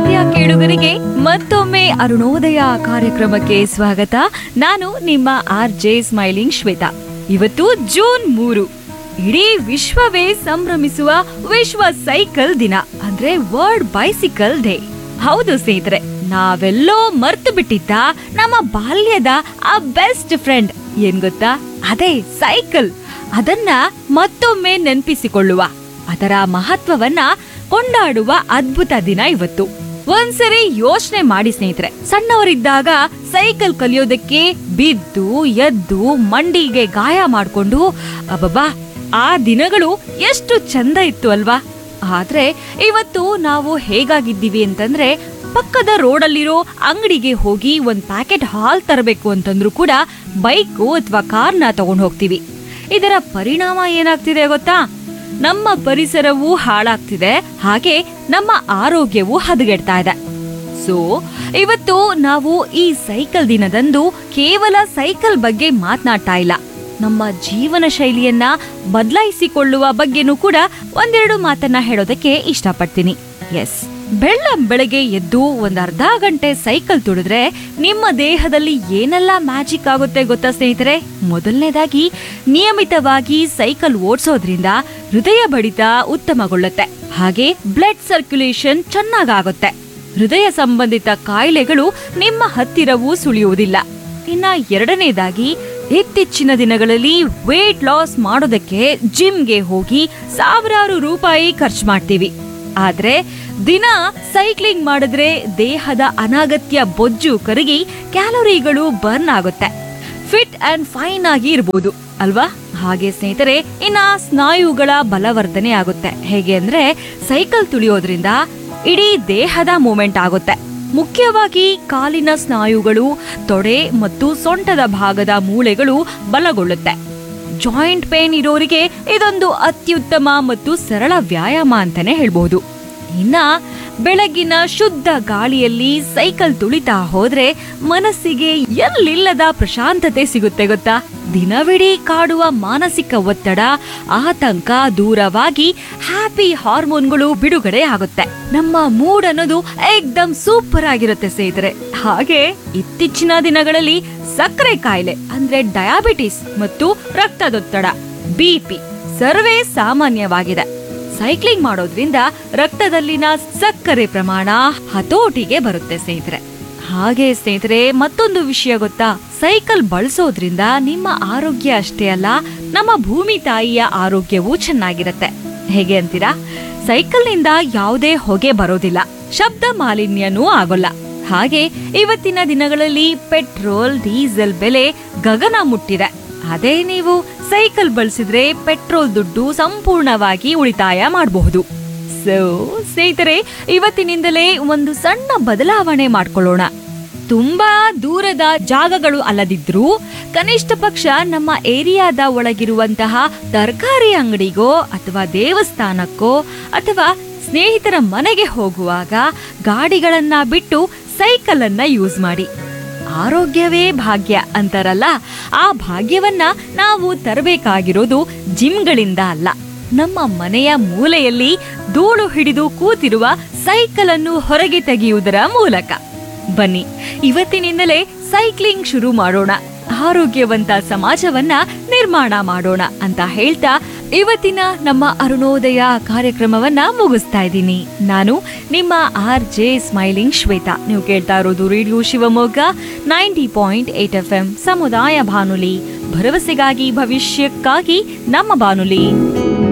ಪ್ರೀತಿಯ ಕೇಳುಗರಿಗೆ ಮತ್ತೊಮ್ಮೆ ಅರುಣೋದಯ ಕಾರ್ಯಕ್ರಮಕ್ಕೆ ಸ್ವಾಗತ ನಾನು ನಿಮ್ಮ ಆರ್ ಜೆ ಸ್ಮೈಲಿಂಗ್ ಶ್ವೇತಾ ಇವತ್ತು ಜೂನ್ ಮೂರು ಇಡೀ ವಿಶ್ವವೇ ಸಂಭ್ರಮಿಸುವ ವಿಶ್ವ ಸೈಕಲ್ ದಿನ ಅಂದ್ರೆ ವರ್ಲ್ಡ್ ಬೈಸಿಕಲ್ ಡೇ ಹೌದು ಸ್ನೇಹಿತರೆ ನಾವೆಲ್ಲೋ ಮರ್ತು ಬಿಟ್ಟಿದ್ದ ನಮ್ಮ ಬಾಲ್ಯದ ಆ ಬೆಸ್ಟ್ ಫ್ರೆಂಡ್ ಏನ್ ಗೊತ್ತಾ ಅದೇ ಸೈಕಲ್ ಅದನ್ನ ಮತ್ತೊಮ್ಮೆ ನೆನಪಿಸಿಕೊಳ್ಳುವ ಅದರ ಮಹತ್ವವನ್ನ ಕೊಂಡಾಡುವ ಅದ್ಭುತ ದಿನ ಇವತ್ತು ಒಂದ್ಸರಿ ಯೋಚನೆ ಮಾಡಿ ಸ್ನೇಹಿತರೆ ಸಣ್ಣವರಿದ್ದಾಗ ಸೈಕಲ್ ಕಲಿಯೋದಕ್ಕೆ ಬಿದ್ದು ಎದ್ದು ಮಂಡಿಗೆ ಗಾಯ ಮಾಡ್ಕೊಂಡು ಅಬ್ಬಬ್ಬಾ ಆ ದಿನಗಳು ಎಷ್ಟು ಚಂದ ಇತ್ತು ಅಲ್ವಾ ಆದ್ರೆ ಇವತ್ತು ನಾವು ಹೇಗಾಗಿದ್ದೀವಿ ಅಂತಂದ್ರೆ ಪಕ್ಕದ ರೋಡಲ್ಲಿರೋ ಅಂಗಡಿಗೆ ಹೋಗಿ ಒಂದ್ ಪ್ಯಾಕೆಟ್ ಹಾಲ್ ತರಬೇಕು ಅಂತಂದ್ರೂ ಕೂಡ ಬೈಕು ಅಥವಾ ಕಾರ್ನ ತಗೊಂಡು ಹೋಗ್ತೀವಿ ಇದರ ಪರಿಣಾಮ ಏನಾಗ್ತಿದೆ ಗೊತ್ತಾ ನಮ್ಮ ಪರಿಸರವೂ ಹಾಳಾಗ್ತಿದೆ ಹಾಗೆ ನಮ್ಮ ಆರೋಗ್ಯವೂ ಹದಗೆಡ್ತಾ ಇದೆ ಸೊ ಇವತ್ತು ನಾವು ಈ ಸೈಕಲ್ ದಿನದಂದು ಕೇವಲ ಸೈಕಲ್ ಬಗ್ಗೆ ಮಾತನಾಡ್ತಾ ಇಲ್ಲ ನಮ್ಮ ಜೀವನ ಶೈಲಿಯನ್ನ ಬದಲಾಯಿಸಿಕೊಳ್ಳುವ ಬಗ್ಗೆನೂ ಕೂಡ ಒಂದೆರಡು ಮಾತನ್ನ ಹೇಳೋದಕ್ಕೆ ಇಷ್ಟಪಡ್ತೀನಿ ಎಸ್ ಬೆಳ್ಳ ಬೆಳಗ್ಗೆ ಎದ್ದು ಒಂದ್ ಅರ್ಧ ಗಂಟೆ ಸೈಕಲ್ ತುಳಿದ್ರೆ ನಿಮ್ಮ ದೇಹದಲ್ಲಿ ಏನೆಲ್ಲ ಮ್ಯಾಜಿಕ್ ಆಗುತ್ತೆ ಗೊತ್ತಾ ಸ್ನೇಹಿತರೆ ಮೊದಲನೇದಾಗಿ ನಿಯಮಿತವಾಗಿ ಸೈಕಲ್ ಓಡಿಸೋದ್ರಿಂದ ಹೃದಯ ಬಡಿತ ಉತ್ತಮಗೊಳ್ಳುತ್ತೆ ಹಾಗೆ ಬ್ಲಡ್ ಸರ್ಕ್ಯುಲೇಷನ್ ಚೆನ್ನಾಗಾಗುತ್ತೆ ಹೃದಯ ಸಂಬಂಧಿತ ಕಾಯಿಲೆಗಳು ನಿಮ್ಮ ಹತ್ತಿರವೂ ಸುಳಿಯುವುದಿಲ್ಲ ಇನ್ನ ಎರಡನೇದಾಗಿ ಇತ್ತೀಚಿನ ದಿನಗಳಲ್ಲಿ ವೇಟ್ ಲಾಸ್ ಮಾಡೋದಕ್ಕೆ ಜಿಮ್ಗೆ ಹೋಗಿ ಸಾವಿರಾರು ರೂಪಾಯಿ ಖರ್ಚು ಮಾಡ್ತೀವಿ ಆದ್ರೆ ದಿನ ಸೈಕ್ಲಿಂಗ್ ಮಾಡಿದ್ರೆ ದೇಹದ ಅನಗತ್ಯ ಬೊಜ್ಜು ಕರಗಿ ಕ್ಯಾಲೋರಿಗಳು ಬರ್ನ್ ಆಗುತ್ತೆ ಫಿಟ್ ಅಂಡ್ ಫೈನ್ ಆಗಿ ಇರಬಹುದು ಅಲ್ವಾ ಹಾಗೆ ಸ್ನೇಹಿತರೆ ಇನ್ನ ಸ್ನಾಯುಗಳ ಬಲವರ್ಧನೆ ಆಗುತ್ತೆ ಹೇಗೆ ಅಂದ್ರೆ ಸೈಕಲ್ ತುಳಿಯೋದ್ರಿಂದ ಇಡೀ ದೇಹದ ಮೂಮೆಂಟ್ ಆಗುತ್ತೆ ಮುಖ್ಯವಾಗಿ ಕಾಲಿನ ಸ್ನಾಯುಗಳು ತೊಡೆ ಮತ್ತು ಸೊಂಟದ ಭಾಗದ ಮೂಳೆಗಳು ಬಲಗೊಳ್ಳುತ್ತೆ ಜಾಯಿಂಟ್ ಪೇನ್ ಇರೋರಿಗೆ ಇದೊಂದು ಅತ್ಯುತ್ತಮ ಮತ್ತು ಸರಳ ವ್ಯಾಯಾಮ ಅಂತಾನೆ ಹೇಳ್ಬಹುದು ಇನ್ನ ಬೆಳಗಿನ ಶುದ್ಧ ಗಾಳಿಯಲ್ಲಿ ಸೈಕಲ್ ತುಳಿತಾ ಹೋದ್ರೆ ಮನಸ್ಸಿಗೆ ಎಲ್ಲಿಲ್ಲದ ಪ್ರಶಾಂತತೆ ಸಿಗುತ್ತೆ ಗೊತ್ತಾ ದಿನವಿಡೀ ಕಾಡುವ ಮಾನಸಿಕ ಒತ್ತಡ ಆತಂಕ ದೂರವಾಗಿ ಹ್ಯಾಪಿ ಹಾರ್ಮೋನ್ಗಳು ಬಿಡುಗಡೆ ಆಗುತ್ತೆ ನಮ್ಮ ಮೂಡ್ ಅನ್ನೋದು ಏಕ್ದಮ್ ಸೂಪರ್ ಆಗಿರುತ್ತೆ ಸ್ನೇಹಿತರೆ ಹಾಗೆ ಇತ್ತೀಚಿನ ದಿನಗಳಲ್ಲಿ ಸಕ್ಕರೆ ಕಾಯಿಲೆ ಅಂದ್ರೆ ಡಯಾಬಿಟಿಸ್ ಮತ್ತು ರಕ್ತದೊತ್ತಡ ಬಿಪಿ ಸರ್ವೇ ಸಾಮಾನ್ಯವಾಗಿದೆ ಸೈಕ್ಲಿಂಗ್ ಮಾಡೋದ್ರಿಂದ ರಕ್ತದಲ್ಲಿನ ಸಕ್ಕರೆ ಪ್ರಮಾಣ ಹತೋಟಿಗೆ ಬರುತ್ತೆ ಸ್ನೇಹಿತರೆ ಹಾಗೆ ಸ್ನೇಹಿತರೆ ಮತ್ತೊಂದು ವಿಷಯ ಗೊತ್ತಾ ಸೈಕಲ್ ಬಳಸೋದ್ರಿಂದ ನಿಮ್ಮ ಆರೋಗ್ಯ ಅಷ್ಟೇ ಅಲ್ಲ ನಮ್ಮ ಭೂಮಿ ತಾಯಿಯ ಆರೋಗ್ಯವೂ ಚೆನ್ನಾಗಿರತ್ತೆ ಹೇಗೆ ಅಂತೀರಾ ಸೈಕಲ್ನಿಂದ ಯಾವುದೇ ಹೊಗೆ ಬರೋದಿಲ್ಲ ಶಬ್ದ ಮಾಲಿನ್ಯನೂ ಆಗೋಲ್ಲ ಹಾಗೆ ಇವತ್ತಿನ ದಿನಗಳಲ್ಲಿ ಪೆಟ್ರೋಲ್ ಡೀಸೆಲ್ ಬೆಲೆ ಗಗನ ಮುಟ್ಟಿದೆ ಅದೇ ನೀವು ಸೈಕಲ್ ಬಳಸಿದ್ರೆ ಪೆಟ್ರೋಲ್ ದುಡ್ಡು ಸಂಪೂರ್ಣವಾಗಿ ಉಳಿತಾಯ ಮಾಡಬಹುದು ಸೊ ಸ್ನೇಹಿತರೆ ಇವತ್ತಿನಿಂದಲೇ ಒಂದು ಸಣ್ಣ ಬದಲಾವಣೆ ಮಾಡ್ಕೊಳ್ಳೋಣ ತುಂಬಾ ದೂರದ ಜಾಗಗಳು ಅಲ್ಲದಿದ್ರೂ ಕನಿಷ್ಠ ಪಕ್ಷ ನಮ್ಮ ಏರಿಯಾದ ಒಳಗಿರುವಂತಹ ತರಕಾರಿ ಅಂಗಡಿಗೋ ಅಥವಾ ದೇವಸ್ಥಾನಕ್ಕೋ ಅಥವಾ ಸ್ನೇಹಿತರ ಮನೆಗೆ ಹೋಗುವಾಗ ಗಾಡಿಗಳನ್ನ ಬಿಟ್ಟು ಸೈಕಲ್ ಅನ್ನ ಯೂಸ್ ಮಾಡಿ ಆರೋಗ್ಯವೇ ಭಾಗ್ಯ ಅಂತಾರಲ್ಲ ಆ ಭಾಗ್ಯವನ್ನ ನಾವು ತರಬೇಕಾಗಿರೋದು ಜಿಮ್ಗಳಿಂದ ಅಲ್ಲ ನಮ್ಮ ಮನೆಯ ಮೂಲೆಯಲ್ಲಿ ಧೂಳು ಹಿಡಿದು ಕೂತಿರುವ ಸೈಕಲ್ ಅನ್ನು ಹೊರಗೆ ತೆಗೆಯುವುದರ ಮೂಲಕ ಬನ್ನಿ ಇವತ್ತಿನಿಂದಲೇ ಸೈಕ್ಲಿಂಗ್ ಶುರು ಮಾಡೋಣ ಆರೋಗ್ಯವಂತ ಸಮಾಜವನ್ನ ನಿರ್ಮಾಣ ಮಾಡೋಣ ಅಂತ ಹೇಳ್ತಾ ಇವತ್ತಿನ ನಮ್ಮ ಅರುಣೋದಯ ಕಾರ್ಯಕ್ರಮವನ್ನ ಮುಗಿಸ್ತಾ ಇದ್ದೀನಿ ನಾನು ನಿಮ್ಮ ಆರ್ ಜೆ ಸ್ಮೈಲಿಂಗ್ ಶ್ವೇತಾ ನೀವು ಕೇಳ್ತಾ ಇರೋದು radio Shivamogga ninety point eight F M ಸಮುದಾಯ ಬಾನುಲಿ ಭರವಸೆಗಾಗಿ ಭವಿಷ್ಯಕ್ಕಾಗಿ ನಮ್ಮ ಬಾನುಲಿ